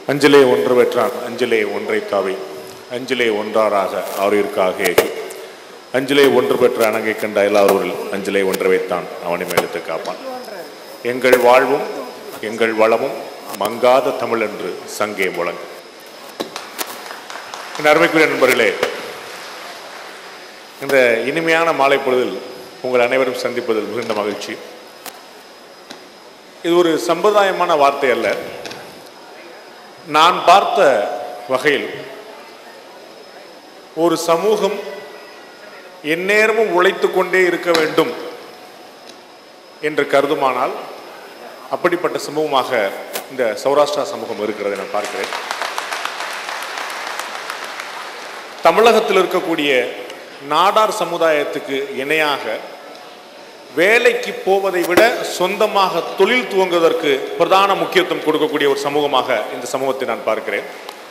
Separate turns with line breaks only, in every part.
அஞ்சலே ஒன்று பெற்றான் அஞ்சலே ஒன்றை தாவை அஞ்சலே ஒன்றாராக ஆறிற்காக ஏகி அஞ்சலே ஒன்று பெற்ற அணங்கை கண்ட எல்லாரூரில் அஞ்சலே ஒன்று வைத்தான் அவனை மேலத்து காப்பான் எங்கள் வாழ்வும் எங்கள் வளமும் மங்காத தமிழ் என்று சங்கே முழங்கு என் அருமைக்குரிய நண்பர்களே இந்த இனிமையான மாலை பொழுதில் உங்கள் அனைவரும் சந்திப்பதில் மிகுந்த மகிழ்ச்சி இது ஒரு சம்பிரதாயமான வார்த்தை அல்ல நான் பார்த்த வகையில் ஒரு சமூகம் எந்நேரமும் உழைத்து கொண்டே இருக்க வேண்டும் என்று கருதுமானால் அப்படிப்பட்ட சமூகமாக இந்த சௌராஷ்டிரா சமூகம் இருக்கிறதை நான் பார்க்கிறேன் தமிழகத்தில் இருக்கக்கூடிய நாடார் சமுதாயத்துக்கு இணையாக வேலைக்கு போவதை விட சொந்தமாக தொழில் துவங்குவதற்கு பிரதான முக்கியத்துவம் கொடுக்கக்கூடிய ஒரு சமூகமாக இந்த சமூகத்தை நான் பார்க்கிறேன்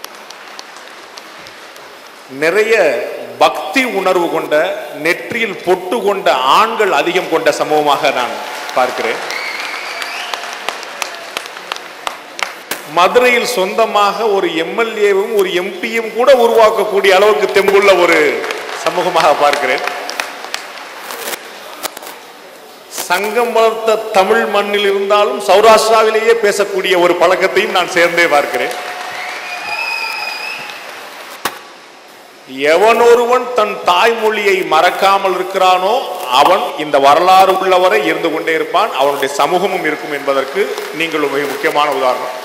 நிறைய பக்தி உணர்வு கொண்ட நெற்றியில் பொட்டு கொண்ட ஆண்கள் அதிகம் கொண்ட சமூகமாக நான் பார்க்கிறேன் மதுரையில் சொந்தமாக ஒரு எம்எல்ஏவும் ஒரு எம்பியும் கூட உருவாக்கக்கூடிய அளவுக்கு தெம்புள்ள ஒரு சமூகமாக பார்க்கிறேன் சங்கம் வளர்த்த தமிழ் மண்ணில் இருந்தாலும் சௌராஷ்டிராவிலேயே பேசக்கூடிய ஒரு பழக்கத்தையும் நான் சேர்ந்தே பார்க்கிறேன் எவனொருவன் தன் தாய்மொழியை மறக்காமல் இருக்கிறானோ அவன் இந்த வரலாறு உள்ளவரை இருந்து கொண்டே இருப்பான் அவனுடைய சமூகமும் இருக்கும் என்பதற்கு நீங்கள் ஒரு மிக முக்கியமான உதாரணம்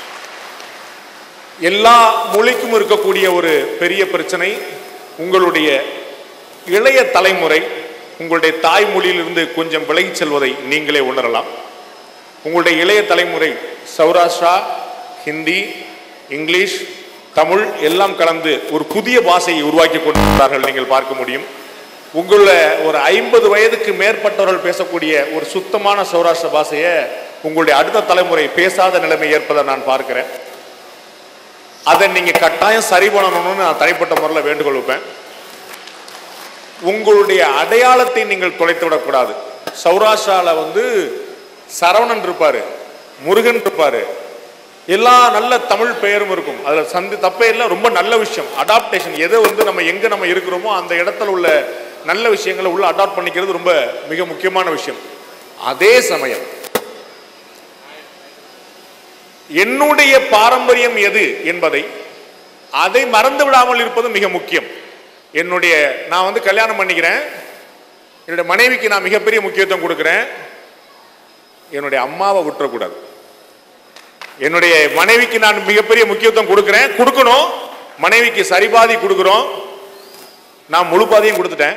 எல்லா மொழிக்கும் இருக்கக்கூடிய ஒரு பெரிய பிரச்சனை உங்களுடைய இளைய தலைமுறை உங்களுடைய தாய்மொழியிலிருந்து கொஞ்சம் விலகிச் செல்வதை நீங்களே உணரலாம் உங்களுடைய இளைய தலைமுறை சௌராஷ்டிரா ஹிந்தி இங்கிலீஷ் தமிழ் எல்லாம் கலந்து ஒரு புதிய பாஷையை உருவாக்கி கொண்டிருக்கிறார்கள் நீங்கள் பார்க்க முடியும் உங்கள ஒரு ஐம்பது வயதுக்கு மேற்பட்டவர்கள் பேசக்கூடிய ஒரு சுத்தமான சௌராஷ்டிர பாஷையை உங்களுடைய அடுத்த தலைமுறை பேசாத நிலைமை ஏற்பதை நான் பார்க்கிறேன் அதை நீங்க கட்டாயம் சரி பண்ணணும்னு நான் தனிப்பட்ட முறையில் வேண்டுகோள் வைப்பேன் உங்களுடைய அடையாளத்தை நீங்கள் தொலைத்து விடக்கூடாது சௌராஷ்டிரால வந்து சரவணன் இருப்பாரு முருகன் இருப்பாரு எல்லா நல்ல தமிழ் பெயரும் இருக்கும் அதுல சந்தி தப்பே இல்லை ரொம்ப நல்ல விஷயம் அடாப்டேஷன் எதை வந்து நம்ம எங்க நம்ம இருக்கிறோமோ அந்த இடத்துல உள்ள நல்ல விஷயங்களை உள்ள அடாப்ட் பண்ணிக்கிறது ரொம்ப மிக முக்கியமான விஷயம் அதே சமயம் என்னுடைய பாரம்பரியம் எது என்பதை அதை மறந்து விடாமல் இருப்பது மிக முக்கியம் என்னுடைய நான் வந்து கல்யாணம் பண்ணிக்கிறேன் என்னுடைய மனைவிக்கு நான் மிகப்பெரிய முக்கியத்துவம் கொடுக்கிறேன் என்னுடைய அம்மாவை விட்டுறக்கூடாது என்னுடைய மனைவிக்கு நான் மிகப்பெரிய முக்கியத்துவம் கொடுக்கிறேன் கொடுக்கணும் மனைவிக்கு சரிபாதி கொடுக்கிறோம் நான் முழு பாதியும் கொடுத்துட்டேன்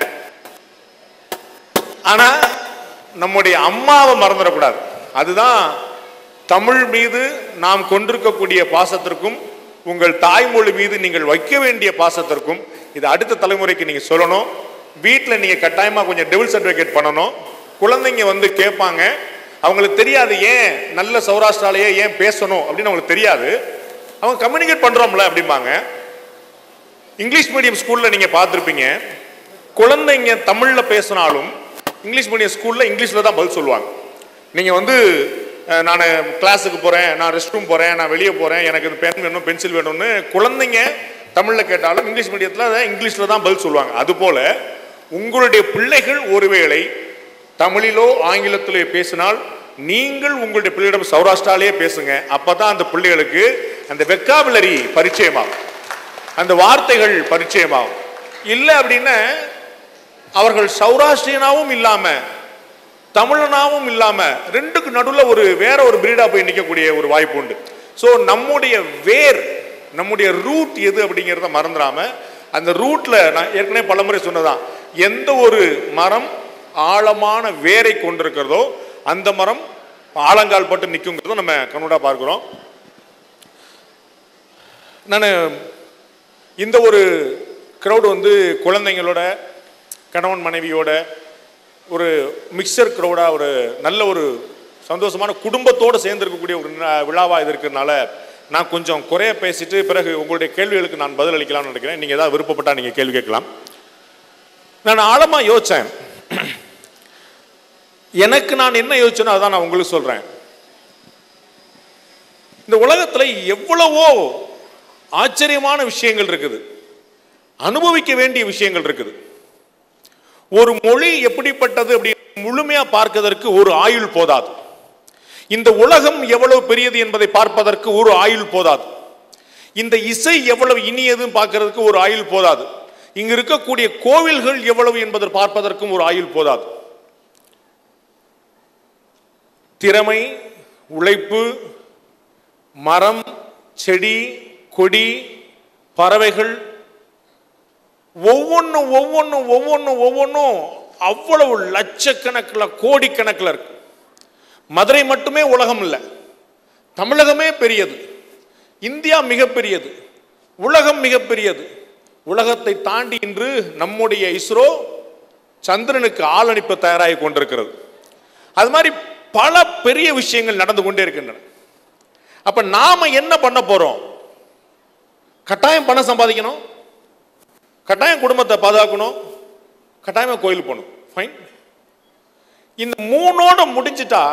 ஆனா நம்முடைய அம்மாவை மறந்துடக்கூடாது அதுதான் தமிழ் மீது நாம் கொண்டிருக்கக்கூடிய பாசத்திற்கும் உங்கள் தாய்மொழி மீது நீங்கள் வைக்க வேண்டிய பாசத்திற்கும் இது அடுத்த தலைமுறைக்கு நீங்க சொல்லணும் வீட்டில் நீங்க கட்டாயமா கொஞ்சம் டெவில் சர்டிஃபிகேட் பண்ணணும் குழந்தைங்க வந்து கேட்பாங்க அவங்களுக்கு தெரியாது ஏன் நல்ல சௌராஷ்டிராலேயே ஏன் பேசணும் அப்படின்னு அவங்களுக்கு தெரியாது அவங்க கம்யூனிகேட் பண்றோம்ல அப்படிம்பாங்க இங்கிலீஷ் மீடியம் ஸ்கூல்ல நீங்க பார்த்துருப்பீங்க குழந்தைங்க தமிழ்ல பேசினாலும் இங்கிலீஷ் மீடியம் ஸ்கூல்ல இங்கிலீஷ்ல தான் பதில் சொல்லுவாங்க நீங்க வந்து நான் கிளாஸுக்கு போறேன் நான் ரெஸ்ட் ரூம் போறேன் நான் வெளியே போறேன் எனக்கு இந்த பென் வேணும் பென்சில் வேணும்னு குழந்தைங்க தமிழ்ல கேட்டாலும் இங்கிலீஷ் மீடியத்தில் இங்கிலீஷ்ல தான் பதில் சொல்லுவாங்க அதுபோல உங்களுடைய பிள்ளைகள் ஒருவேளை தமிழிலோ ஆங்கிலத்திலோ பேசினால் நீங்கள் உங்களுடைய பிள்ளையிடம் சௌராஷ்டிராலேயே பேசுங்க அப்பதான் அந்த பிள்ளைகளுக்கு அந்த வெக்காபுலரி பரிச்சயமாகும் அந்த வார்த்தைகள் பரிச்சயமாகும் இல்லை அப்படின்னா அவர்கள் சௌராஷ்டிரியனாவும் இல்லாம தமிழனாவும் இல்லாம ரெண்டுக்கு நடுவில் ஒரு வேற ஒரு பிரீடா போய் நிற்கக்கூடிய ஒரு வாய்ப்பு உண்டு ஸோ நம்முடைய வேர் நம்முடைய ரூட் எது அப்படிங்கிறத மறந்துடாம அந்த ரூட்ல நான் ஏற்கனவே பலமுறை சொன்னதான் எந்த ஒரு மரம் ஆழமான வேரை கொண்டிருக்கிறதோ அந்த மரம் ஆழங்கால் பட்டு நிற்குங்கிறதும் நம்ம கண்ணூடா பார்க்கிறோம் நான் இந்த ஒரு க்ரௌடு வந்து குழந்தைங்களோட கணவன் மனைவியோட ஒரு மிக்சர் க்ரௌடாக ஒரு நல்ல ஒரு சந்தோஷமான குடும்பத்தோடு சேர்ந்திருக்கக்கூடிய ஒரு விழாவாக இது இருக்கிறதுனால நான் கொஞ்சம் குறைய பேசிட்டு பிறகு உங்களுடைய கேள்விகளுக்கு நான் பதில் அளிக்கலாம்னு நினைக்கிறேன் நீங்கள் ஏதாவது விருப்பப்பட்டால் நீங்கள் கேள்வி கேட்கலாம் நான் ஆழமாக யோசித்தேன் எனக்கு நான் என்ன யோசிச்சேனோ அதான் நான் உங்களுக்கு சொல்கிறேன் இந்த உலகத்துல எவ்வளவோ ஆச்சரியமான விஷயங்கள் இருக்குது அனுபவிக்க வேண்டிய விஷயங்கள் இருக்குது ஒரு மொழி எப்படிப்பட்டது அப்படி முழுமையா பார்ப்பதற்கு ஒரு ஆயுள் போதாது இந்த உலகம் எவ்வளவு பெரியது என்பதை பார்ப்பதற்கு ஒரு ஆயுள் போதாது இந்த இசை எவ்வளவு இனியதுன்னு பார்க்கறதுக்கு ஒரு ஆயுள் போதாது இங்கு இருக்கக்கூடிய கோவில்கள் எவ்வளவு என்பதை பார்ப்பதற்கும் ஒரு ஆயுள் போதாது திறமை உழைப்பு மரம் செடி கொடி பறவைகள் ஒவ்வொன்றும் ஒவ்வொன்றும் ஒவ்வொன்றும் ஒவ்வொன்றும் அவ்வளவு லட்சக்கணக்கில் கோடிக்கணக்கில் இருக்கு மதுரை மட்டுமே உலகம் இல்லை தமிழகமே பெரியது இந்தியா மிகப்பெரியது உலகம் மிகப்பெரியது உலகத்தை தாண்டி இன்று நம்முடைய இஸ்ரோ சந்திரனுக்கு ஆள் அனுப்ப தயாராகி கொண்டிருக்கிறது அது மாதிரி பல பெரிய விஷயங்கள் நடந்து கொண்டே இருக்கின்றன அப்ப நாம என்ன பண்ண போறோம் கட்டாயம் பணம் சம்பாதிக்கணும் கட்டாயம் குடும்பத்தை பாதுகாக்கணும் கட்டாயமா கோயில் போகணும் ஃபைன் இந்த மூணோட முடிஞ்சிட்டா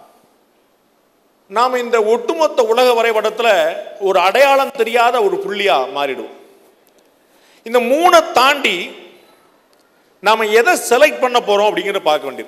நாம் இந்த ஒட்டுமொத்த உலக வரைபடத்தில் ஒரு அடையாளம் தெரியாத ஒரு புள்ளியா மாறிடுவோம் இந்த மூணை தாண்டி நாம் எதை செலக்ட் பண்ண போறோம் அப்படிங்கிறத பார்க்க வேண்டியது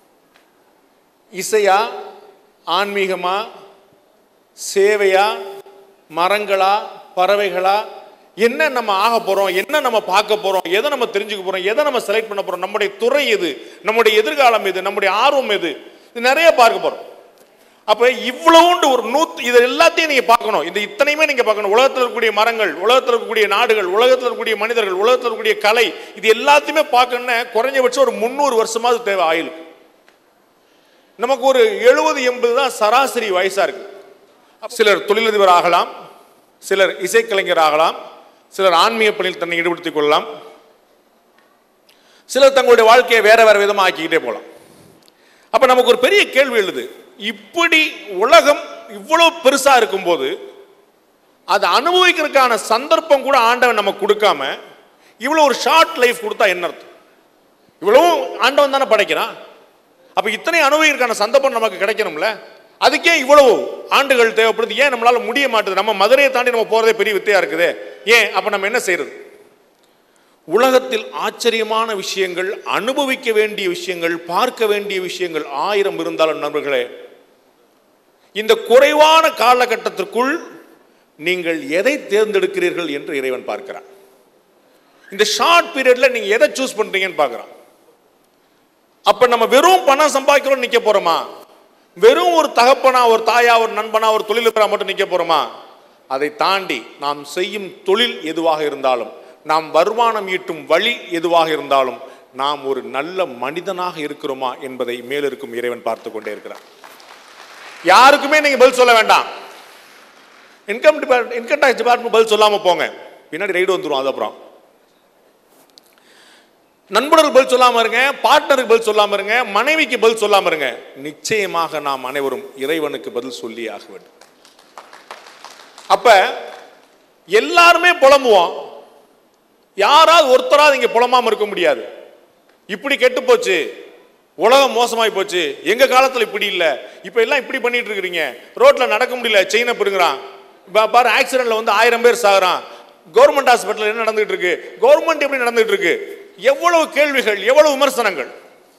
இசையா ஆன்மீகமா சேவையா மரங்களா பறவைகளா என்ன நம்ம ஆக போறோம் என்ன நம்ம பார்க்க போறோம் எதை நம்ம தெரிஞ்சுக்க போறோம் எதை நம்ம செலக்ட் பண்ண போறோம் நம்முடைய துறை எது நம்முடைய எதிர்காலம் எது நம்முடைய ஆர்வம் எது இது நிறைய பார்க்க போறோம் அப்ப இவ்வளவுண்டு ஒரு நூத்து இது எல்லாத்தையும் நீங்க பார்க்கணும் இந்த இத்தனையுமே நீங்க பார்க்கணும் உலகத்தில் இருக்கக்கூடிய மரங்கள் உலகத்தில் இருக்கக்கூடிய நாடுகள் உலகத்தில் இருக்கக்கூடிய மனிதர்கள் உலகத்தில் இருக்கக்கூடிய கலை இது எல்லாத்தையுமே பார்க்கணும்னா குறைஞ்சபட்சம் ஒரு முந்நூறு வருஷமாவது தேவை ஆயுளுக்கு நமக்கு ஒரு எழுபது எண்பது தான் சராசரி வயசா இருக்கு சிலர் தொழிலதிபர் ஆகலாம் சிலர் இசைக்கலைஞர் ஆகலாம் சிலர் ஆன்மீக பணியில் தன்னை ஈடுபடுத்திக் கொள்ளலாம் சிலர் தங்களுடைய வாழ்க்கையை வேற வேற விதமா ஆக்கிக்கிட்டே போகலாம் அப்ப நமக்கு ஒரு பெரிய கேள்வி எழுது இப்படி உலகம் இவ்வளவு பெருசா இருக்கும்போது அதை அனுபவிக்கிறதுக்கான சந்தர்ப்பம் கூட ஆண்டவன் நமக்கு கொடுக்காம இவ்வளவு ஒரு ஷார்ட் லைஃப் கொடுத்தா என்ன அர்த்தம் இவ்வளவும் ஆண்டவன் தானே படைக்கிறான் அப்ப இத்தனை அனுபவிக்கிறதுக்கான சந்தர்ப்பம் நமக்கு கிடைக்கணும்ல அதுக்கே இவ்வளவு ஆண்டுகள் தேவைப்படுது ஏன் நம்மளால முடிய மாட்டுது நம்ம மதுரையை தாண்டி நம்ம போறதே பெரிய வித்தையா இருக்குது ஏன் அப்ப நம்ம என்ன செய்யறது உலகத்தில் ஆச்சரியமான விஷயங்கள் அனுபவிக்க வேண்டிய விஷயங்கள் பார்க்க வேண்டிய விஷயங்கள் ஆயிரம் இருந்தாலும் நண்பர்களே இந்த குறைவான காலகட்டத்திற்குள் நீங்கள் எதை தேர்ந்தெடுக்கிறீர்கள் என்று இறைவன் பார்க்கிறான் இந்த ஷார்ட் பீரியட்ல நீங்க எதை சூஸ் பண்றீங்கன்னு பார்க்கறான் அப்ப நம்ம வெறும் பணம் சம்பாதிக்கிறோம் நிக்க போறோமா வெறும் ஒரு தகப்பனா ஒரு தாயா ஒரு நண்பனா ஒரு தொழிலதிபரா மட்டும் நிக்க போறோமா அதை தாண்டி நாம் செய்யும் தொழில் எதுவாக இருந்தாலும் நாம் வருமானம் ஈட்டும் வழி எதுவாக இருந்தாலும் நாம் ஒரு நல்ல மனிதனாக இருக்கிறோமா என்பதை மேலிருக்கும் இறைவன் பார்த்து கொண்டே இருக்கிறார் யாருக்குமே நீங்க பதில் சொல்ல வேண்டாம் income depart income tax department பதில் சொல்லாம போங்க பின்னாடி ரைடு வந்துரும் அது அப்புறம் நண்பர்கள் பதில் சொல்லாம இருங்க பார்ட்னருக்கு பதில் சொல்லாம இருங்க மனைவிக்கு பதில் சொல்லாம இருங்க நிச்சயமாக நாம் அனைவரும் இறைவனுக்கு பதில் சொல்லி ஆக வேண்டும் அப்ப எல்லாருமே புலம்புவோம் யாராவது ஒருத்தராவது இங்க புலம்பாம இருக்க முடியாது இப்படி கெட்டு போச்சு உலகம் மோசமாய் போச்சு எங்க காலத்துல இப்படி இல்ல இப்ப எல்லாம் இப்படி பண்ணிட்டு இருக்கிறீங்க ரோட்ல நடக்க முடியல செயினை பிடுங்குறான் பா- பாரு ஆக்சிடென்ட்ல வந்து ஆயிரம் பேர் சாகுறான் கவர்மெண்ட் ஹாஸ்பிட்டல் என்ன நடந்துட்டு இருக்கு கவர்மெண்ட் எப்படி நடந்துட்டு இருக்கு எவ்வளவு கேள்விகள் எவ்வளவு விமர்சனங்கள்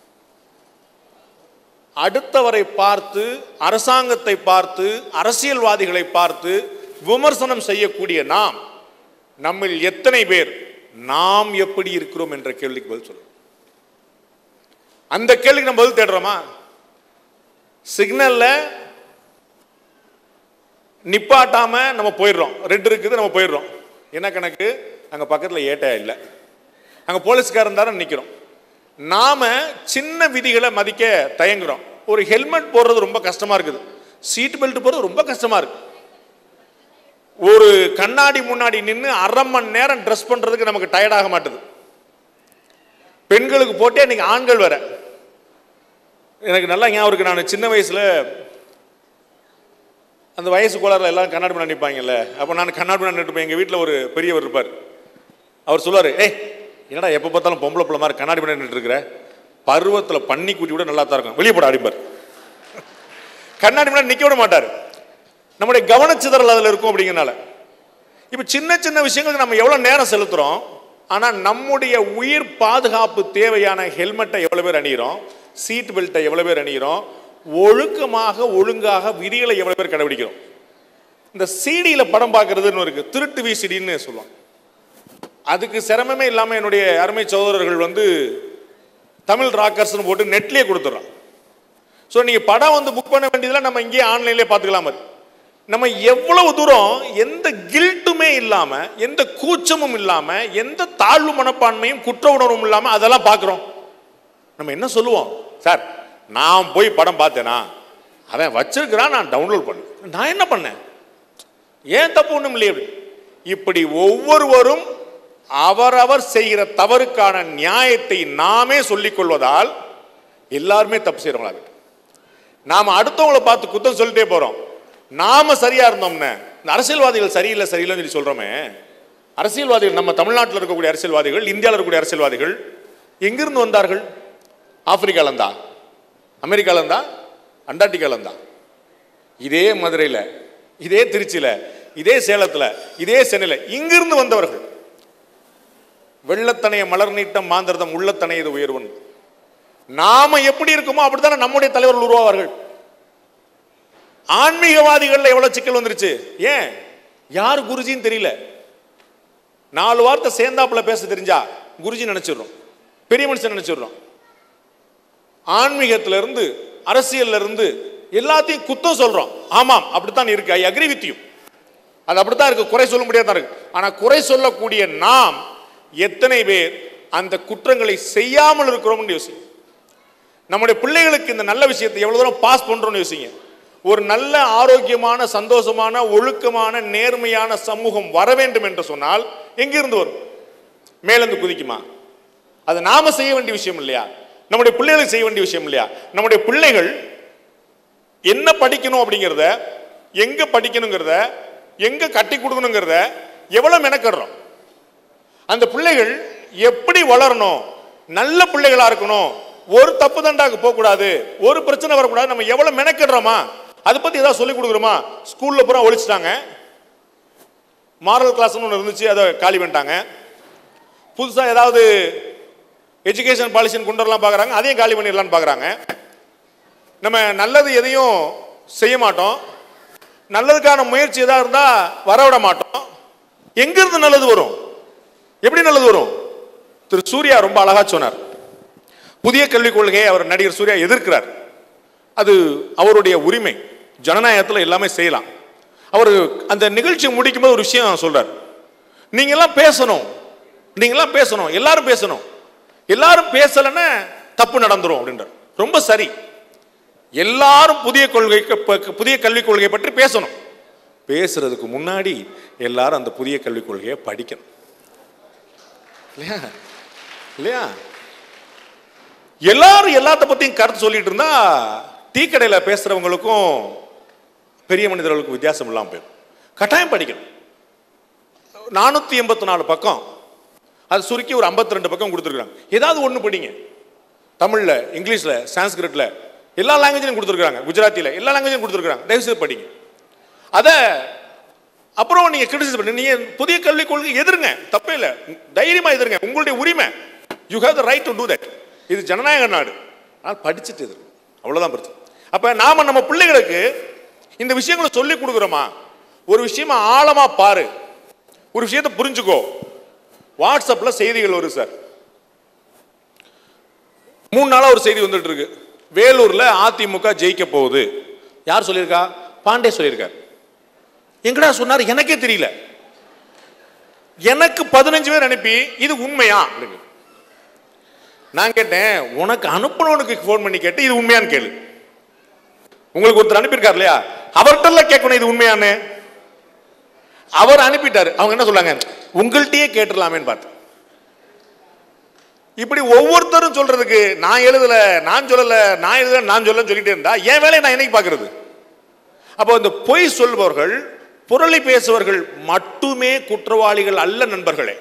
அடுத்தவரை பார்த்து அரசாங்கத்தை பார்த்து அரசியல்வாதிகளை பார்த்து விமர்சனம் செய்யக்கூடிய நாம் நம்மில் எத்தனை பேர் நாம் எப்படி இருக்கிறோம் என்ற கேள்விக்கு பதில் சொல்லுங்க அந்த கேள்விக்கு நம்ம பதில் தேடுறோமா சிக்னல்ல நிப்பாட்டாம நம்ம போயிடுறோம் ரெட் இருக்குது நம்ம போயிடுறோம் என்ன கணக்கு அங்க பக்கத்துல ஏட்டா இல்லை அங்க போலீஸ்காரன் தானே நிக்கிறோம் நாம சின்ன விதிகளை மதிக்க தயங்குறோம் ஒரு ஹெல்மெட் போடுறது ரொம்ப கஷ்டமா இருக்குது சீட் பெல்ட் போடுறது ரொம்ப கஷ்டமா இருக்கு ஒரு கண்ணாடி முன்னாடி நின்று அரை மணி நேரம் ட்ரெஸ் பண்றதுக்கு நமக்கு டயர்ட் ஆக மாட்டுது பெண்களுக்கு போட்டே இன்னைக்கு ஆண்கள் வேற எனக்கு நல்லா ஞாபகம் இருக்கு நான் சின்ன வயசுல அந்த வயசு கோளாறுல எல்லாம் கண்ணாடி முன்னாடி நிற்பாங்கல்ல அப்போ நான் கண்ணாடி முன்னாடி நின்றுப்பேன் எங்கள் வீட்டில் ஒரு பெரியவர் இருப்பார் அவர் சொல்லுவார் ஏய் என்னடா எப்போ பார்த்தாலும் பொம்பளை பிள்ளை மாதிரி கண்ணாடி முன்னாடி நின்றுட்டு இருக்கிற பருவத்தில் பன்னி குட்டி விட நல்லா தான் இருக்கும் வெளியே போட அடிப்பார் கண்ணாடி முன்னாடி நிற்க விட மாட்டார் நம்முடைய கவனச்சிதறல் அதில் இருக்கும் அப்படிங்கறனால இப்போ சின்ன சின்ன விஷயங்களுக்கு நம்ம எவ்வளோ நேரம் செலுத்துறோம் ஆனால் நம்முடைய உயிர் பாதுகாப்பு தேவையான ஹெல்மெட்டை எவ்வளோ பேர் அணிகிறோம் சீட் பெல்ட்டை எவ்வளோ பேர் அணிகிறோம் ஒழுக்கமாக ஒழுங்காக விதிகளை எவ்வளோ பேர் கடைபிடிக்கிறோம் இந்த சிடியில் படம் பார்க்கறதுன்னு இருக்கு திருட்டு விசிடின்னு சொல்லுவாங்க அதுக்கு சிரமமே இல்லாமல் என்னுடைய அருமை சகோதரர்கள் வந்து தமிழ் ராக்கர்ஸ்னு போட்டு நெட்லேயே கொடுத்துட்றோம் ஸோ நீங்கள் படம் வந்து புக் பண்ண வேண்டியதில் நம்ம இங்கேயே ஆன்லைன்லேயே பார்த்துக்கலாம் மாதிரி நம்ம எவ்வளவு தூரம் எந்த கில்ட்டுமே இல்லாமல் எந்த கூச்சமும் இல்லாமல் எந்த தாழ்வு மனப்பான்மையும் குற்ற உணர்வும் இல்லாமல் அதெல்லாம் பார்க்குறோம் நம்ம என்ன சொல்லுவோம் சார் நான் போய் படம் பார்த்தேனா அவன் வச்சிருக்கிறான் நான் டவுன்லோட் பண்ணேன் நான் என்ன பண்ணேன் ஏன் தப்பு ஒன்றும் இல்லையே அப்படி. இப்படி ஒவ்வொருவரும் அவரவர் செய்கிற தவறுக்கான நியாயத்தை நாமே சொல்லிக் கொள்வதால் எல்லாருமே தப்பு செய்கிறவங்களா இருக்கு நாம அடுத்தவங்களை பார்த்து குத்தம் சொல்லிட்டே போறோம் நாம சரியா இருந்தோம்னு இந்த அரசியல்வாதிகள் சரியில்லை சரியில்லைன்னு சொல்லி சொல்றோமே அரசியல்வாதிகள் நம்ம தமிழ்நாட்டில் இருக்கக்கூடிய அரசியல்வாதிகள் இந்தியாவில் இருக்கக்கூடிய அரசியல்வாதிகள் எங்கிருந்து வந்தார்கள் ஆப்பிரிக்கால இருந்தா அமெரிக்கால இருந்தா அண்டார்டிகால இருந்தா இதே மதுரையில் இதே திருச்சியில் இதே சேலத்தில் இதே சென்னையில் இங்கிருந்து வந்தவர்கள் வெள்ளத்தனைய மலர் நீட்டம் மாந்திரதம் உள்ளத்தனையது உயர்வன் நாம எப்படி இருக்குமோ அப்படித்தானே நம்முடைய தலைவர்கள் உருவாவார்கள் ஆன்மீகவாதிகள்ல எவ்வளவு சிக்கல் வந்துருச்சு ஏன் யார் குருஜின்னு தெரியல நாலு வார்த்தை சேர்ந்தாப்புல பேச தெரிஞ்சா குருஜி நினைச்சிடுறோம் பெரிய மனுஷன் நினைச்சிடுறோம் ஆன்மீகத்துல இருந்து அரசியல்ல இருந்து எல்லாத்தையும் குத்தம் சொல்றோம் ஆமாம் அப்படித்தான் இருக்கு ஐ அக்ரி வித் யூ அது அப்படித்தான் இருக்கு குறை சொல்ல முடியாதான் இருக்கு ஆனா குறை சொல்லக்கூடிய நாம் எத்தனை பேர் அந்த குற்றங்களை செய்யாமல் இருக்கிறோம்னு யோசிங்க நம்முடைய பிள்ளைகளுக்கு இந்த நல்ல விஷயத்தை எவ்வளவு தூரம் பாஸ் பண்றோம்னு யோசிங்க ஒரு நல்ல ஆரோக்கியமான சந்தோஷமான ஒழுக்கமான நேர்மையான சமூகம் வர வேண்டும் என்று சொன்னால் எங்கிருந்து வரும் மேலிருந்து குதிக்குமா அது நாம செய்ய வேண்டிய விஷயம் இல்லையா நம்முடைய பிள்ளைகளுக்கு செய்ய வேண்டிய விஷயம் இல்லையா நம்முடைய பிள்ளைகள் என்ன படிக்கணும் அப்படிங்கிறத எங்க படிக்கணுங்கிறத எங்க கட்டி கொடுக்கணுங்கிறத எவ்வளவு மெனக்கடுறோம் அந்த பிள்ளைகள் எப்படி வளரணும் நல்ல பிள்ளைகளா இருக்கணும் ஒரு தப்பு தண்டாக்கு போகக்கூடாது ஒரு பிரச்சனை வரக்கூடாது நம்ம எவ்வளவு மெனக்கிடுறோமா அதை பத்தி ஏதாவது சொல்லி கொடுக்குறோமா ஸ்கூல்ல பூரா ஒழிச்சிட்டாங்க மாரல் கிளாஸ்னு ஒன்று இருந்துச்சு அதை காலி பண்ணிட்டாங்க புதுசா ஏதாவது எஜுகேஷன் பாலிசின்னு கொண்டு வரலாம் பார்க்குறாங்க அதையும் காலி பண்ணிடலாம்னு பார்க்குறாங்க நம்ம நல்லது எதையும் செய்ய மாட்டோம் நல்லதுக்கான முயற்சி எதாக இருந்தால் வரவிட மாட்டோம் எங்கிருந்து நல்லது வரும் எப்படி நல்லது வரும் திரு சூர்யா ரொம்ப அழகா சொன்னார் புதிய கல்விக் கொள்கையை அவர் நடிகர் சூர்யா எதிர்க்கிறார் அது அவருடைய உரிமை ஜனநாயகத்தில் எல்லாமே செய்யலாம் அவர் அந்த நிகழ்ச்சி முடிக்கும்போது ஒரு விஷயம் சொல்றார் நீங்க எல்லாம் பேசணும் நீங்க எல்லாம் பேசணும் எல்லாரும் பேசணும் எல்லாரும் பேசலைன்னா தப்பு நடந்துரும் அப்படின்றார் ரொம்ப சரி எல்லாரும் புதிய கொள்கை புதிய கல்விக் கொள்கையை பற்றி பேசணும் பேசுறதுக்கு முன்னாடி எல்லாரும் அந்த புதிய கல்விக் கொள்கையை படிக்கணும் இல்லையா இல்லையா எல்லாரும் எல்லாத்த பத்தியும் கருத்து சொல்லிட்டு இருந்தா டீ கடையில பேசுறவங்களுக்கும் பெரிய மனிதர்களுக்கும் வித்தியாசம் இல்லாமல் போயிடும் கட்டாயம் படிக்கணும் நானூத்தி எண்பத்தி நாலு பக்கம் அது சுருக்கி ஒரு 52 ரெண்டு பக்கம் கொடுத்துருக்காங்க ஏதாவது ஒன்று படிங்க தமிழ்ல இங்கிலீஷ்ல சான்ஸ்கிரிட்ல எல்லா லாங்குவேஜையும் கொடுத்துருக்காங்க குஜராத்தில எல்லா லாங்குவேஜையும் கொடுத்துருக்காங்க தயவுசெய்து படிங்க அதை அப்புறம் நீங்க கிரிட்டிசைஸ் பண்ணி நீங்க புதிய கல்விக் கொள்கை எதிருங்க தப்பே இல்லை தைரியமா எதிருங்க உங்களுடைய உரிமை you have the right to do that இது ஜனநாயக நாடு ஆனால் படிச்சுட்டு எதிர்ங்க அவ்வளவுதான் பிரச்சனை அப்ப நாம நம்ம பிள்ளைகளுக்கு இந்த விஷயங்களை சொல்லி கொடுக்குறோமா ஒரு விஷயமா ஆழமா பாரு ஒரு விஷயத்தை புரிஞ்சுக்கோ வாட்ஸ்அப்ல செய்திகள் வரும் சார் மூணு நாளா ஒரு செய்தி வந்துட்டு இருக்கு வேலூர்ல அதிமுக ஜெயிக்க போகுது யார் சொல்லியிருக்கா பாண்டே சொல்லியிருக்கார் எங்கடா சொன்னார் எனக்கே தெரியல எனக்கு பதினஞ்சு பேர் அனுப்பி இது உண்மையா அப்படின்னு நான் கேட்டேன் உனக்கு அனுப்புனவனுக்கு ஃபோன் பண்ணி கேட்டு இது உண்மையான்னு கேளு உங்களுக்கு ஒருத்தர் அனுப்பியிருக்கார் இல்லையா அவர்கிட்ட கேட்கணும் இது உண்மையான்னு அவர் அனுப்பிட்டாரு அவங்க என்ன சொல்லாங்க உங்கள்கிட்டயே கேட்டுடலாமேன்னு பார்த்தேன் இப்படி ஒவ்வொருத்தரும் சொல்றதுக்கு நான் எழுதல நான் சொல்லல நான் எழுதல நான் சொல்லல சொல்லிட்டே இருந்தா என் வேலையை நான் என்னைக்கு பார்க்கறது அப்போ இந்த பொய் சொல்பவர்கள் புரளி பேசுபவர்கள் மட்டுமே குற்றவாளிகள் அல்ல நண்பர்களே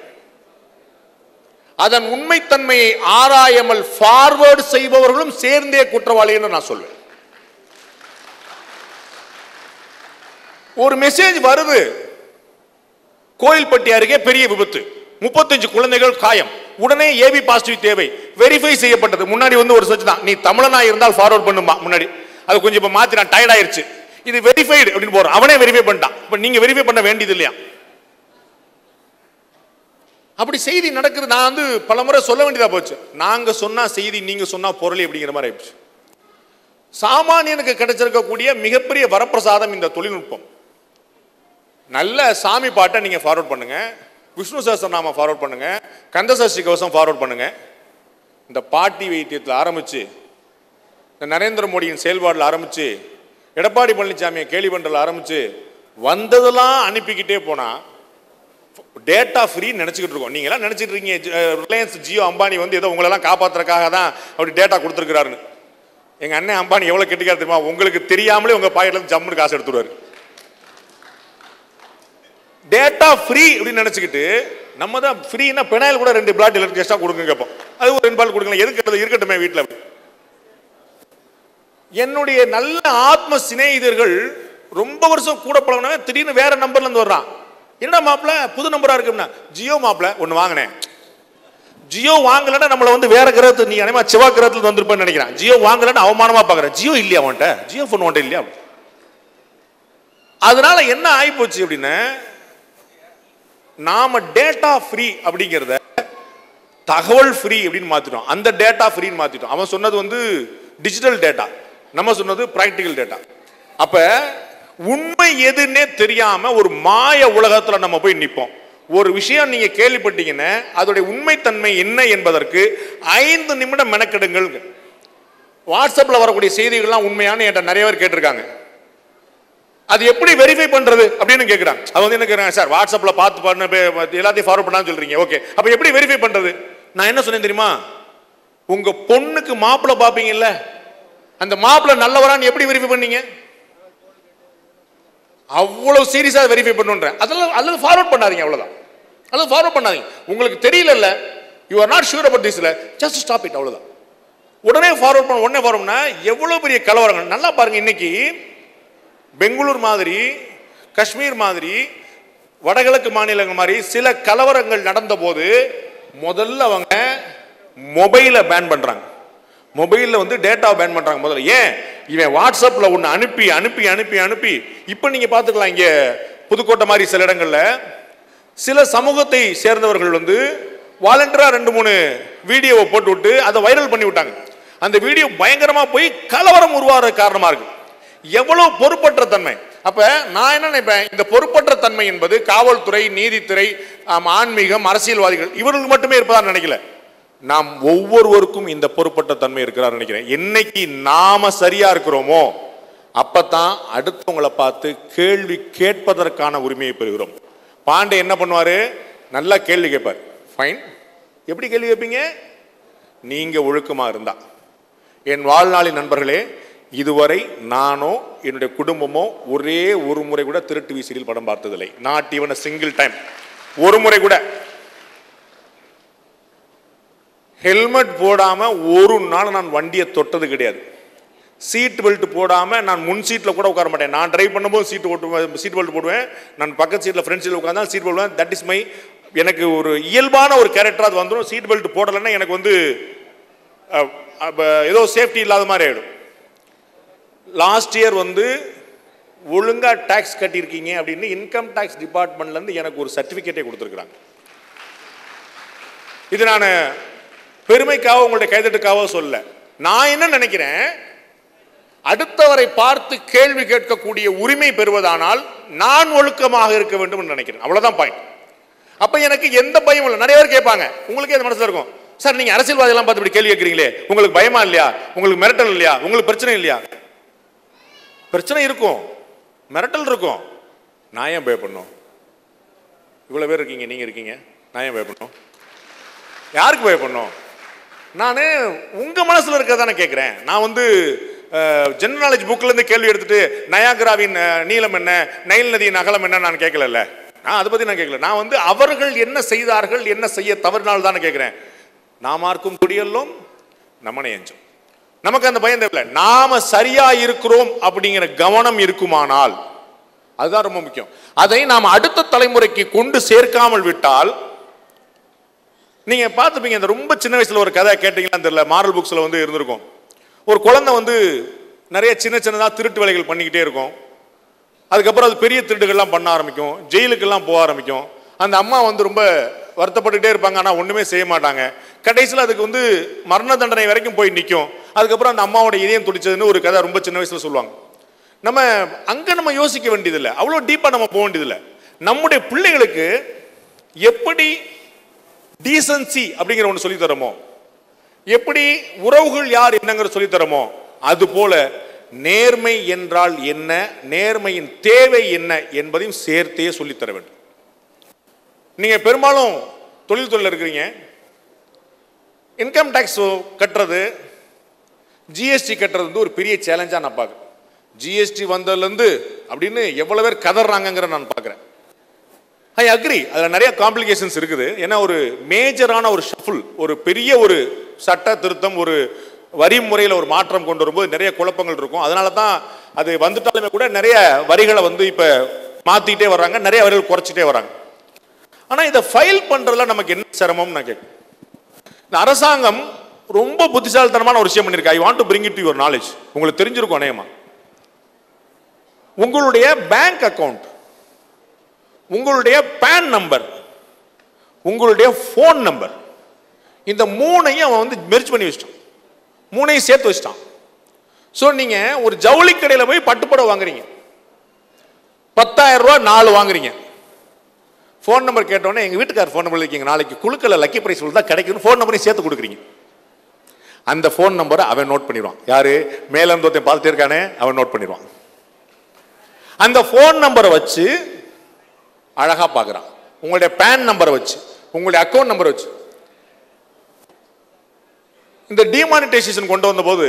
அதன் உண்மைத்தன்மையை ஆராயாமல் ஃபார்வர்டு செய்பவர்களும் சேர்ந்தே குற்றவாளி என்று நான் சொல்வேன் ஒரு மெசேஜ் வருது கோயில்பட்டி அருகே பெரிய விபத்து முப்பத்தஞ்சு குழந்தைகள் காயம் உடனே ஏபி பாசிட்டிவ் தேவை வெரிஃபை செய்யப்பட்டது முன்னாடி வந்து ஒரு சர்ச் தான் நீ தமிழனா இருந்தால் ஃபார்வர்ட் பண்ணுமா முன்னாடி அது கொஞ்சம் இப்ப மாத்தி நான் டயர்ட் ஆயிருச்சு இது வெரிஃபைடு அப்படின்னு போறோம் அவனே வெரிஃபை பண்ணிட்டான் இப்ப நீங்க வெரிஃபை பண்ண வேண்டியது இல்லையா அப்படி செய்தி நடக்குது நான் வந்து பலமுறை சொல்ல வேண்டியதா போச்சு நாங்க சொன்னா செய்தி நீங்க சொன்னா பொருளை அப்படிங்கிற மாதிரி ஆயிடுச்சு சாமானியனுக்கு கிடைச்சிருக்கக்கூடிய மிகப்பெரிய வரப்பிரசாதம் இந்த தொழில்நுட்பம் நல்ல சாமி பாட்டை நீங்க ஃபார்வர்ட் பண்ணுங்க விஷ்ணு சஹஸ்ரநாமம் ஃபார்வர்ட் பண்ணுங்க கந்தசஷ்டி கவசம் ஃபார்வர்ட் பண்ணுங்க இந்த பாட்டி வைத்தியத்தில் ஆரம்பிச்சு இந்த நரேந்திர மோடியின் செயல்பாடில் ஆரம்பிச்சு எடப்பாடி பழனிசாமியை கேலி பண்றதுல ஆரம்பிச்சு வந்ததெல்லாம் அனுப்பிக்கிட்டே போனா டேட்டா ஃப்ரீ நினச்சிக்கிட்டு இருக்கோம் நீங்களாம் நினச்சிட்டு இருக்கீங்க ரிலையன்ஸ் ஜியோ அம்பானி வந்து ஏதோ உங்களெல்லாம் காப்பாத்துறதுக்காக தான் அப்படி டேட்டா கொடுத்துருக்கிறாருன்னு எங்க அண்ணன் அம்பானி எவ்வளவு கெட்டிக்காரு தெரியுமா உங்களுக்கு தெரியாமலே உங்க பாக்கெட்ல இருந்து ஜம்முன்னு காசு எடுத்துருவாரு டேட்டா ஃப்ரீ அப்படின்னு நினைச்சுக்கிட்டு நம்ம தான் ஃப்ரீனா பெனாயில் கூட ரெண்டு பிளாட் எலக்ட்ரிக் எக்ஸ்ட்ரா கொடுங்க கேட்போம் அது ஒரு ரெண்டு பால் கொடுக்கலாம் எதுக்கு அது இருக்கட்டுமே வீட்டில் என்னுடைய நல்ல ஆத்ம சிநேகிதர்கள் ரொம்ப வருஷம் கூட பழகினவன் திடீர்னு வேற நம்பர்ல இருந்து வர்றான் என்னடா மாப்பிள புது நம்பரா இருக்கும்னா ஜியோ மாப்பிள ஒன்னு வாங்கினேன் ஜியோ வாங்கலன்னா நம்மள வந்து வேற கிரகத்து நீ அனைமா செவ்வாய் கிரகத்துல வந்திருப்பேன்னு நினைக்கிறேன் ஜியோ வாங்கலன்னு அவமானமா பாக்குறேன் ஜியோ இல்லையா அவன்கிட்ட ஜியோ போன் உன்ட்ட இல்லையா அதனால என்ன ஆயிப்போச்சு அப்படின்னு நாம டேட்டா ஃப்ரீ அப்படிங்கிறத தகவல் ஃப்ரீ அப்படின்னு மாத்திட்டோம் அந்த டேட்டா ஃப்ரீன்னு மாத்திட்டோம் அவன் சொன்னது வந்து டிஜிட்டல் டேட்டா நம்ம சொன்னது பிராக்டிக்கல் டேட்டா அப்ப உண்மை எதுன்னே தெரியாம ஒரு மாய உலகத்துல நம்ம போய் நிப்போம் ஒரு விஷயம் நீங்க கேள்விப்பட்டீங்கன்னா அதோடைய உண்மைத்தன்மை என்ன என்பதற்கு ஐந்து நிமிடம் மெனக்கெடுங்கள் வாட்ஸ்அப்ல வரக்கூடிய செய்திகள்லாம் உண்மையான என்கிட்ட நிறைய பேர் கேட்டிருக்காங்க அது எப்படி வெரிஃபை பண்றது அப்படின்னு கேக்குறாங்க அது வந்து என்ன கேக்குறாங்க சார் வாட்ஸ்அப்ல பார்த்து பண்ண பே- எல்லாத்தையும் ஃபார்வர்ட் பண்ணான்னு சொல்றீங்க ஓகே அப்ப எப்படி வெரிஃபை பண்றது நான் என்ன சொன்னேன் தெரியுமா உங்க பொண்ணுக்கு மாப்பிள்ளை பாப்பீங்கல்ல அந்த மாப்பிள்ளை நல்லவரான்னு எப்படி வெரிஃபை பண்ணீங்க அவ்வளவு சீரியஸா வெரிஃபை பண்ணுன்றேன் அதெல்லாம் அல்லது ஃபார்வர்ட் பண்ணாதீங்க அவ்வளவுதான் அல்லது ஃபார்வர்ட் பண்ணாதீங்க உங்களுக்கு தெரியலல்ல you are not sure about திஸ்ல ஜஸ்ட் ஸ்டாப் இட் அவ்வளவுதான் உடனே ஃபார்வர்ட் பண்ண உடனே ஃபார்வர்ட்னா எவ்வளவு பெரிய கலவரங்கள் நல்லா பாருங்க இன்னைக்கு பெங்களூர் மாதிரி காஷ்மீர் மாதிரி வடகிழக்கு மாநிலங்கள் மாதிரி சில கலவரங்கள் நடந்த போது முதல்ல அவங்க மொபைலை பேன் பண்றாங்க மொபைல்ல வந்து டேட்டா பேன் பண்றாங்க முதல்ல ஏன் இவன் வாட்ஸ்அப்ல ஒன்னு அனுப்பி அனுப்பி அனுப்பி அனுப்பி இப்போ நீங்க பாத்துக்கலாம் இங்க புதுக்கோட்டை மாதிரி சில இடங்கள்ல சில சமூகத்தை சேர்ந்தவர்கள் வந்து வாலண்டியரா ரெண்டு மூணு வீடியோவை போட்டு விட்டு அதை வைரல் பண்ணி விட்டாங்க அந்த வீடியோ பயங்கரமா போய் கலவரம் உருவாகிற காரணமா இருக்கு எவ்வளவு பொறுப்பற்ற தன்மை அப்ப நான் என்ன நினைப்பேன் இந்த பொறுப்பற்ற தன்மை என்பது காவல்துறை நீதித்துறை ஆம், ஆன்மீகம் அரசியல்வாதிகள் இவர்களுக்கு மட்டுமே இருப்பதா நினைக்கல நாம் ஒவ்வொருவருக்கும் இந்த பொறுப்பற்ற தன்மை இருக்கிறார் நினைக்கிறேன் என்னைக்கு நாம சரியா இருக்கிறோமோ அப்பதான் அடுத்தவங்களை பார்த்து கேள்வி கேட்பதற்கான உரிமையை பெறுகிறோம் பாண்டே என்ன பண்ணுவாரு நல்லா கேள்வி கேட்பார் ஃபைன் எப்படி கேள்வி கேட்பீங்க நீங்க ஒழுக்கமா இருந்தா என் வாழ்நாளின் நண்பர்களே இதுவரை நானோ என்னுடைய குடும்பமோ ஒரே ஒரு முறை கூட திருட்டு வீசியில் படம் பார்த்ததில்லை நாட் ஈவன் சிங்கிள் டைம் ஒரு முறை கூட ஹெல்மெட் போடாம ஒரு நாள் நான் வண்டியை தொட்டது கிடையாது சீட் பெல்ட் போடாம நான் முன் சீட்ல கூட உட்கார மாட்டேன் நான் டிரைவ் பண்ணும்போது சீட் ஓட்டுவேன் சீட் பெல்ட் போடுவேன் நான் பக்கத்து சீட்ல ஃப்ரண்ட் சீட்ல உட்கார்ந்தா சீட் போடுவேன் தட் இஸ் மை எனக்கு ஒரு இயல்பான ஒரு கேரக்டர் அது வந்துடும் சீட் பெல்ட் போடலைன்னா எனக்கு வந்து அஹ், அப்ப ஏதோ சேஃப்டி இல்லாத மாதிரி ஆயிடும் லாஸ்ட் இயர் வந்து ஒழுங்கா டாக்ஸ் கட்டியிருக்கீங்க அப்படின்னு இன்கம் டாக்ஸ் டிபார்ட்மெண்ட்ல இருந்து எனக்கு ஒரு சர்டிபிகேட்டே கொடுத்துருக்காங்க இது நான் பெருமைக்காக உங்களுடைய கைதட்டுக்காக சொல்ல நான் என்ன நினைக்கிறேன் அடுத்தவரை பார்த்து கேள்வி கேட்கக்கூடிய உரிமை பெறுவதானால் நான் ஒழுக்கமாக இருக்க வேண்டும் என்று நினைக்கிறேன் அவ்வளவுதான் பாயிண்ட் அப்ப எனக்கு எந்த பயம் இல்லை நிறைய பேர் கேட்பாங்க உங்களுக்கு எது மனசுல இருக்கும் சார் நீங்க அரசியல்வாதி எல்லாம் பார்த்து இப்படி கேள்வி கேட்கறீங்களே உங்களுக்கு பயமா இல்லையா உங்களுக்கு மிரட்டல் இல்லையா உங்களுக்கு பிரச்சனை இல்லையா பிரச்சனை இருக்கும் மிரட்டல் இருக்கும் நான் ஏன் பயப்படணும் இவ்வளவு பேர் இருக்கீங்க நீங்க இருக்கீங்க நான் ஏன் பயப்படணும் யாருக்கு பயப்படணும் நான் உங்க மனசுல இருக்கிறதானே கேட்கிறேன் நான் வந்து ஜெனரல் நாலேஜ் புக்ல இருந்து கேள்வி எடுத்துட்டு நயாகராவின் அஹ், நீளம் என்ன நைல் நதியின் அகலம் என்ன நான் கேட்கல நான் அதை பத்தி நான் கேட்கல நான் வந்து அவர்கள் என்ன செய்தார்கள் என்ன செய்ய தவறினால் தானே கேட்கிறேன் நாமார்க்கும் குடியெல்லாம் நம்மனை எஞ்சும் நமக்கு அந்த பயம் தேவையில்லை நாம சரியா இருக்கிறோம் அப்படிங்கிற கவனம் இருக்குமானால் அதுதான் ரொம்ப முக்கியம் அதை நாம் அடுத்த தலைமுறைக்கு கொண்டு சேர்க்காமல் விட்டால் நீங்க பார்த்துப்பீங்க இந்த ரொம்ப சின்ன வயசுல ஒரு கதை கேட்டீங்களா தெரியல மாரல் புக்ஸ்ல வந்து இருந்திருக்கும் ஒரு குழந்தை வந்து நிறைய சின்ன சின்னதா திருட்டு வேலைகள் பண்ணிக்கிட்டே இருக்கும் அதுக்கப்புறம் அது பெரிய திருட்டுகள்லாம் பண்ண ஆரம்பிக்கும் ஜெயிலுக்கெல்லாம் போக ஆரம்பிக்கும் அந்த அம்மா வந்து ரொம்ப வருத்தப்பட்டுட்டே இருப்பாங்க ஆனால் ஒன்றுமே செய்ய மாட்டாங்க கடைசியில் அதுக்கு வந்து மரண தண்டனை வரைக்கும் போய் நிற்கும் அதுக்கப்புறம் அந்த அம்மாவோட இதயம் துடிச்சதுன்னு ஒரு கதை ரொம்ப சின்ன வயசில் சொல்லுவாங்க நம்ம அங்கே நம்ம யோசிக்க வேண்டியதில்லை அவ்வளோ டீப்பாக நம்ம போக வேண்டியதில்லை நம்முடைய பிள்ளைகளுக்கு எப்படி டீசன்சி அப்படிங்கிற ஒன்று சொல்லித் தரமோ எப்படி உறவுகள் யார் என்னங்கிற சொல்லித் தரமோ அது போல நேர்மை என்றால் என்ன நேர்மையின் தேவை என்ன என்பதையும் சேர்த்தே சொல்லித் தர வேண்டும் நீங்க பெரும்பாலும் தொழில்துறையில் இருக்கிறீங்க இன்கம் டேக்ஸ் கட்டுறது ஜிஎஸ்டி கட்டுறது வந்து ஒரு பெரிய சேலஞ்சாக நான் பார்க்குறேன் ஜிஎஸ்டி வந்ததுலேருந்து அப்படின்னு எவ்வளோ பேர் கதறாங்கங்கிற நான் பார்க்குறேன் ஐ அக்ரி அதில் நிறைய காம்ப்ளிகேஷன்ஸ் இருக்குது ஏன்னா ஒரு மேஜரான ஒரு ஷஃபுல் ஒரு பெரிய ஒரு சட்ட திருத்தம் ஒரு வரி முறையில் ஒரு மாற்றம் கொண்டு வரும்போது நிறைய குழப்பங்கள் இருக்கும் அதனால தான் அது வந்துட்டாலுமே கூட நிறைய வரிகளை வந்து இப்போ மாற்றிக்கிட்டே வர்றாங்க நிறைய வரிகள் குறைச்சிட்டே வராங்க ஆனால் இதை ஃபைல் பண்ணுறதுல நமக்கு என்ன சிரமம் நான் கேட்குறேன் இந்த அரசாங்கம் ரொம்ப புத்திசாலித்தனமான ஒரு விஷயம் பண்ணியிருக்கு I want to bring it to your knowledge உங்களுக்கு தெரிஞ்சிருக்கும் அநேகமா உங்களுடைய பேங்க் அக்கவுண்ட் உங்களுடைய பேன் நம்பர் உங்களுடைய ஃபோன் நம்பர் இந்த மூணையும் அவன் வந்து மெர்ஜ் பண்ணி வச்சிட்டான் மூணையும் சேர்த்து வச்சிட்டான் ஸோ நீங்கள் ஒரு ஜவுளி கடையில் போய் பட்டுப்படம் வாங்குறீங்க பத்தாயிரம் ரூபா நாலு வாங்குறீங்க ஃபோன் நம்பர் கேட்டோன்னே எங்கள் வீட்டுக்கார் ஃபோன் நம்பர் இருக்கீங்க நாளைக்கு குழுக்களில் லக்கி பிரைஸ் தான் கிடைக்கும்னு ஃபோன் நம்பரையும் சேர்த்து கொடுக்குறீங்க அந்த ஃபோன் நம்பரை அவன் நோட் பண்ணிடுவான் யாரு மேல இருந்து ஒருத்தன் பார்த்துட்டே இருக்கானே அவன் நோட் பண்ணிடுவான் அந்த ஃபோன் நம்பரை வச்சு அழகா பார்க்குறான் உங்களுடைய பேன் நம்பரை வச்சு உங்களுடைய அக்கௌண்ட் நம்பரை வச்சு இந்த டிமானிட்டைசேஷன் கொண்டு வந்தபோது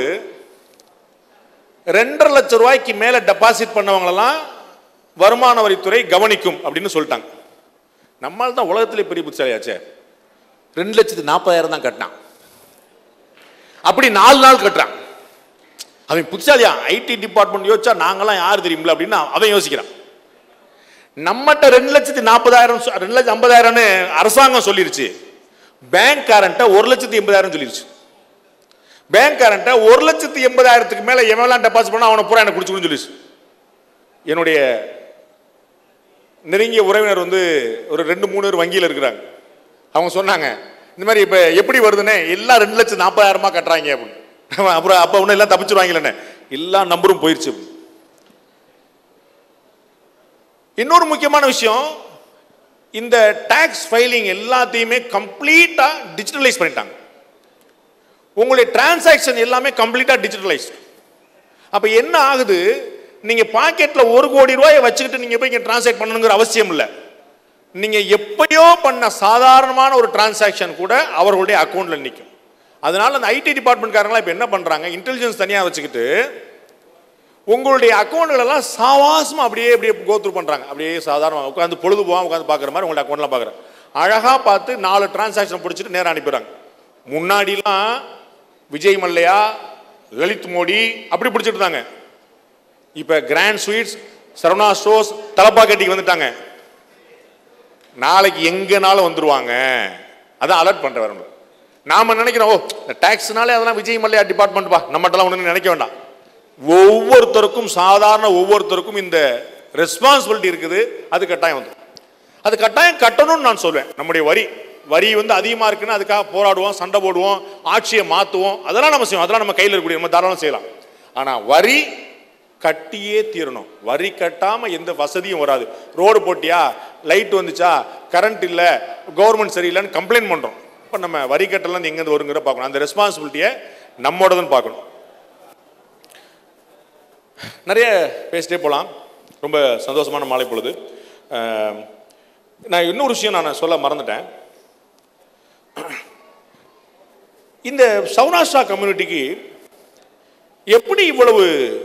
ரெண்டரை லட்சம் ரூபாய்க்கு மேல டெபாசிட் பண்ணவங்களெல்லாம் வருமான வரித்துறை கவனிக்கும் அப்படின்னு சொல்லிட்டாங்க நம்மால் தான் உலகத்திலே பெரிய புத்திசாலியாச்சே ரெண்டு லட்சத்து நாற்பதாயிரம் தான் கட்டினான் அப்படி நாலு நாள் கட்டுறான் அவன் புத்திசாலியா ஐடி டிபார்ட்மெண்ட் யோசிச்சா நாங்களாம் யார் தெரியுமில்ல அப்படின்னு அவன் யோசிக்கிறான் நம்மகிட்ட ரெண்டு லட்சத்தி நாற்பதாயிரம் சொ- ரெண்டு லட்சம் ஐம்பதாயிரம்னு அரசாங்கம் சொல்லிருச்சு பேங்க் காரண்ட்ட ஒரு லட்சத்தி எண்பதாயிரம் சொல்லிருச்சு பேங்க் காரண்ட்ட ஒரு லட்சத்தி எண்பதாயிரத்துக்கு மேல எவெல்லாம் டெபாசிட் பண்ணா அவனை பூரா எனக்கு குடிச்சுக்கணும்னு சொல்லிச்சு என்னுடைய நெருங்கிய உறவினர் வந்து ஒரு ரெண்டு மூணு பேர் வங்கியில் இருக்கிறாங்க அவங்க சொன்னாங்க இந்த மாதிரி இப்போ எப்படி வருதுன்னே எல்லாம் ரெண்டு லட்சம் நாற்பதாயிரமா கட்டுறாங்க அப்படின்னு அப்புறம் அப்போ ஒன்றும் எல்லாம் தப்பிச்சிருவாங்களே எல்லா நம்பரும் போயிடுச்சு அப்படின்னு. இன்னொரு முக்கியமான விஷயம் இந்த டாக்ஸ் ஃபைலிங் எல்லாத்தையுமே கம்ப்ளீட்டா டிஜிட்டலைஸ் பண்ணிட்டாங்க உங்களுடைய டிரான்சாக்ஷன் எல்லாமே கம்ப்ளீட்டா டிஜிட்டலைஸ் அப்ப என்ன ஆகுது நீங்க பாக்கெட்ல ஒரு கோடி ரூபாயை வச்சுக்கிட்டு நீங்க போய் இங்க டிரான்சாக்ட் பண்ணணுங்கிற அவசியம் இல்லை நீங்க எப்பயோ பண்ண சாதாரணமான ஒரு டிரான்சாக்ஷன் கூட அவர்களுடைய அக்கௌண்ட்ல நிற்கும் அதனால அந்த ஐடி டிபார்ட்மெண்ட்காரங்களாம் இப்போ என்ன பண்றாங்க இன்டெலிஜென்ஸ் தனியா வச்சுக்கிட்டு உங்களுடைய அக்கௌண்ட்கள் எல்லாம் சாவாசமா அப்படியே அப்படியே கோத்ரூ பண்றாங்க அப்படியே சாதாரண உட்காந்து பொழுது போகாம உட்காந்து பார்க்குற மாதிரி உங்களுடைய அக்கௌண்ட்லாம் பார்க்குறேன் அழகா பார்த்து நாலு டிரான்சாக்ஷன் பிடிச்சிட்டு நேரா அனுப்பிடுறாங்க முன்னாடிலாம் விஜய் மல்லையா லலித் மோடி அப்படி பிடிச்சிட்டு இருந்தாங்க இப்ப கிராண்ட் ஸ்வீட்ஸ் சரவணா ஸ்டோர்ஸ் தலப்பாக்கட்டிக்கு வந்துட்டாங்க நாளைக்கு எங்கனாலும் வந்துருவாங்க அதான் அலர்ட் பண்ற வரணும் நாம நினைக்கிறோம் ஓ இந்த டாக்ஸ்னாலே அதெல்லாம் விஜய் மல்லையா டிபார்ட்மெண்ட் பா நம்மகிட்டலாம் ஒன்று நினைக்க வேண்டாம் ஒவ்வொருத்தருக்கும் சாதாரண ஒவ்வொருத்தருக்கும் இந்த ரெஸ்பான்சிபிலிட்டி இருக்குது அது கட்டாயம் வந்து அது கட்டாயம் கட்டணும்னு நான் சொல்வேன் நம்முடைய வரி வரி வந்து அதிகமா இருக்குன்னு அதுக்காக போராடுவோம் சண்டை போடுவோம் ஆட்சியை மாத்துவோம் அதெல்லாம் நம்ம செய்வோம் அதெல்லாம் நம்ம கையில் இருக்கக்கூடிய நம்ம தாராளம் செய்யலாம் ஆனா வரி கட்டியே தீரணும் வரி கட்டாம எந்த வசதியும் வராது ரோடு போட்டியா லைட் வந்துச்சா கரண்ட் இல்ல கவர்மெண்ட் சரியில்லைன்னு கம்ப்ளைண்ட் பண்றோம் இப்போ நம்ம வரி கட்டலாம் எங்கேருந்து வருங்கிற பார்க்கணும் அந்த ரெஸ்பான்சிபிலிட்டியை நம்மோடதுன்னு பார்க்கணும் நிறைய பேசிட்டே போகலாம் ரொம்ப சந்தோஷமான மாலை பொழுது அஹ், நான் இன்னொரு விஷயம் நான் சொல்ல மறந்துட்டேன் இந்த சௌராஷ்டிரா கம்யூனிட்டிக்கு எப்படி இவ்வளவு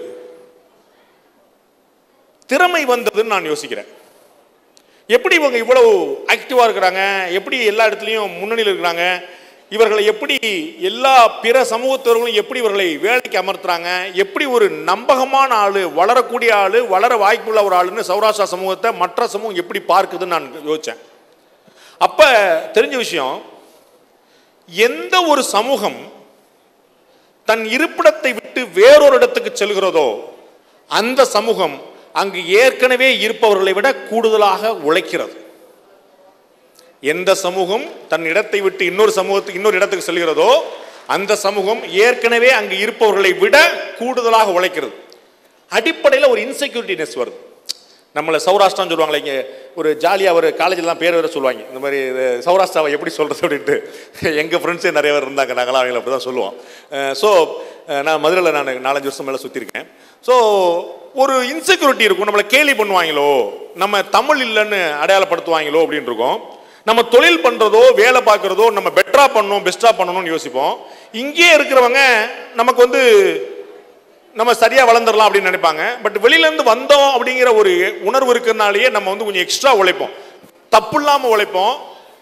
திறமை வந்ததுன்னு நான் யோசிக்கிறேன் எப்படி இவங்க இவ்வளவு ஆக்டிவா இருக்கிறாங்க எப்படி எல்லா இடத்துலையும் முன்னணியில் இருக்கிறாங்க இவர்களை எப்படி எல்லா பிற சமூகத்தவர்களும் எப்படி இவர்களை வேலைக்கு அமர்த்துறாங்க எப்படி ஒரு நம்பகமான ஆளு வளரக்கூடிய ஆளு வளர வாய்ப்புள்ள ஒரு ஆளுன்னு சௌராஷ்டிரா சமூகத்தை மற்ற சமூகம் எப்படி பார்க்குதுன்னு நான் யோசிச்சேன் அப்ப தெரிஞ்ச விஷயம் எந்த ஒரு சமூகம் தன் இருப்பிடத்தை விட்டு வேறொரு இடத்துக்கு செல்கிறதோ அந்த சமூகம் அங்கு ஏற்கனவே இருப்பவர்களை விட கூடுதலாக உழைக்கிறது எந்த சமூகம் தன் இடத்தை விட்டு இன்னொரு சமூகத்துக்கு இன்னொரு இடத்துக்கு செல்கிறதோ அந்த சமூகம் ஏற்கனவே அங்கு இருப்பவர்களை விட கூடுதலாக உழைக்கிறது அடிப்படையில் ஒரு இன்செக்யூரிட்டினஸ் வருது நம்மளை சௌராஷ்டிரான்னு சொல்லுவாங்களே இங்கே ஒரு ஜாலியாக ஒரு காலேஜில் பேர் வேறு சொல்லுவாங்க இந்த மாதிரி இது சௌராஷ்டிராவை எப்படி சொல்கிறது அப்படின்ட்டு எங்கள் ஃப்ரெண்ட்ஸே நிறைய பேர் இருந்தாங்க நாங்களாம் அவங்கள அப்படி தான் சொல்லுவோம் ஸோ நான் மதுரையில் நான் நாலஞ்சு வருஷம் மேலே சுற்றிருக்கேன் ஸோ ஒரு இன்செக்யூரிட்டி இருக்கும் நம்மளை கேலி பண்ணுவாங்களோ நம்ம தமிழ் இல்லைன்னு அடையாளப்படுத்துவாங்களோ அப்படின்னு இருக்கும் நம்ம தொழில் பண்ணுறதோ வேலை பார்க்குறதோ நம்ம பெட்டராக பண்ணணும் பெஸ்ட்டாக பண்ணணும்னு யோசிப்போம் இங்கேயே இருக்கிறவங்க நமக்கு வந்து நம்ம சரியா வளர்ந்துடலாம் அப்படின்னு நினைப்பாங்க பட் வெளியில இருந்து வந்தோம் அப்படிங்கிற ஒரு உணர்வு இருக்கிறதுனாலயே நம்ம வந்து கொஞ்சம் எக்ஸ்ட்ரா உழைப்போம் தப்பு இல்லாம உழைப்போம்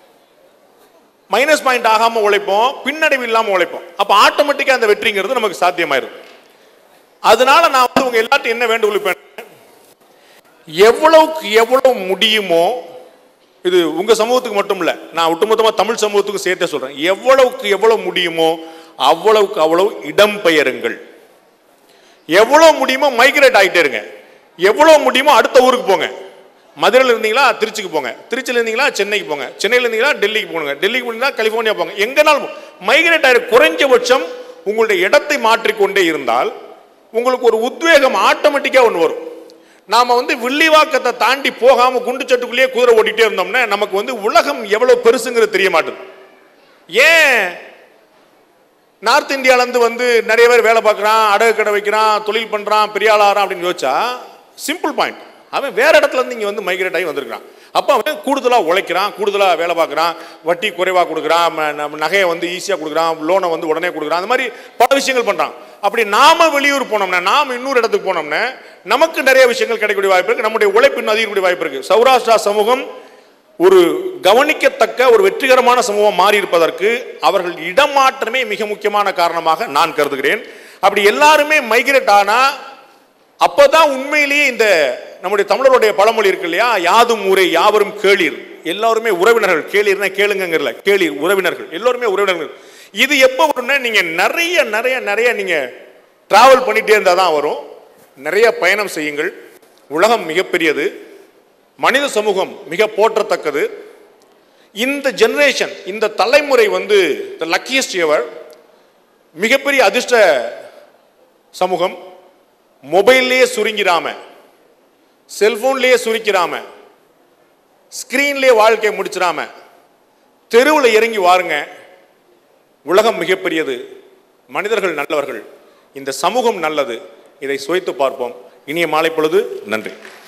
மைனஸ் பாயிண்ட் ஆகாம உழைப்போம் பின்னடைவு இல்லாம உழைப்போம் அப்ப ஆட்டோமேட்டிக்கா அந்த வெற்றிங்கிறது நமக்கு சாத்தியமாயிரும் அதனால நான் வந்து உங்க எல்லாத்தையும் என்ன வேண்டுகோள் வைப்பேன் எவ்வளவுக்கு எவ்வளவு முடியுமோ இது உங்க சமூகத்துக்கு மட்டும் இல்ல நான் ஒட்டுமொத்தமா தமிழ் சமூகத்துக்கு சேர்த்தே சொல்றேன் எவ்வளவுக்கு எவ்வளவு முடியுமோ அவ்வளவுக்கு அவ்வளவு இடம்பெயருங்கள் எவ்வளவு முடியுமோ மைக்ரேட் ஆகிட்டே இருங்க எவ்வளவு முடியுமோ அடுத்த ஊருக்கு போங்க மதுரையில் இருந்தீங்களா திருச்சிக்கு போங்க திருச்சியில் இருந்தீங்களா சென்னைக்கு போங்க சென்னையில் இருந்தீங்களா டெல்லிக்கு போங்க டெல்லிக்கு போனீங்களா கலிஃபோர்னியா போங்க எங்கனாலும் மைக்ரேட் ஆகிற குறைஞ்சபட்சம் உங்களுடைய இடத்தை மாற்றிக்கொண்டே இருந்தால் உங்களுக்கு ஒரு உத்வேகம் ஆட்டோமேட்டிக்காக ஒன்று வரும் நாம வந்து வில்லிவாக்கத்தை தாண்டி போகாம குண்டு சட்டுக்குள்ளேயே குதிரை ஓட்டிகிட்டே இருந்தோம்னா நமக்கு வந்து உலகம் எவ்வளவு பெருசுங்கிறது தெரிய மாட்டேது ஏன் நார்த் இந்தியாவிலேருந்து வந்து நிறைய பேர் வேலை பார்க்குறான் அடகு கடை வைக்கிறான் தொழில் பண்ணுறான் பெரிய ஆளாகிறான் அப்படின்னு யோசிச்சா சிம்பிள் பாயிண்ட் அவன் வேற இடத்துல இருந்து இங்கே வந்து மைக்ரேட் ஆகி வந்திருக்கான் அப்போ அவன் கூடுதலாக உழைக்கிறான் கூடுதலாக வேலை பார்க்குறான் வட்டி குறைவாக கொடுக்குறான் ம- நம்ம நகையை வந்து ஈஸியாக கொடுக்குறான் லோனை வந்து உடனே கொடுக்குறான் அந்த மாதிரி பல விஷயங்கள் பண்ணுறான் அப்படி நாம வெளியூர் போனோம்னா நாம இன்னொரு இடத்துக்கு போனோம்னா நமக்கு நிறைய விஷயங்கள் கிடைக்கக்கூடிய வாய்ப்பு இருக்கு நம்முடைய உழைப்பு இன்னும் அதிகக்கூடிய வாய்ப்பு இருக்கு சௌராஷ்டிரா சமூகம் ஒரு கவனிக்கத்தக்க ஒரு வெற்றிகரமான சமூகம் மாறி இருப்பதற்கு அவர்கள் இடமாற்றமே மிக முக்கியமான காரணமாக நான் கருதுகிறேன் அப்படி எல்லாருமே மைக்ரேட் ஆனா அப்பதான் உண்மையிலேயே இந்த நம்முடைய தமிழருடைய பழமொழி இருக்கு இல்லையா யாதும் ஊரே யாவரும் கேளீர் எல்லாருமே உறவினர்கள் கேளீர்னா கேளுங்கங்கறல கேளீர் உறவினர்கள் எல்லாருமே உறவினர்கள் இது எப்போ வரும்னா நீங்க நிறைய நிறைய நிறைய நீங்க டிராவல் பண்ணிட்டே இருந்தா தான் வரும் நிறைய பயணம் செய்யுங்கள் உலகம் மிகப்பெரியது மனித சமூகம் மிக போற்றத்தக்கது இந்த ஜெனரேஷன் இந்த தலைமுறை வந்து த லக்கியஸ்ட் எவர் மிகப்பெரிய அதிர்ஷ்ட சமூகம் மொபைல்லையே சுருங்கிராம செல்போன்லயே சுருக்கிறாம ஸ்கிரீன்லயே வாழ்க்கையை முடிச்சிடாம தெருவில் இறங்கி வாருங்க உலகம் மிகப்பெரியது மனிதர்கள் நல்லவர்கள் இந்த சமூகம் நல்லது இதை சுவைத்து பார்ப்போம் இனிய மாலை பொழுது நன்றி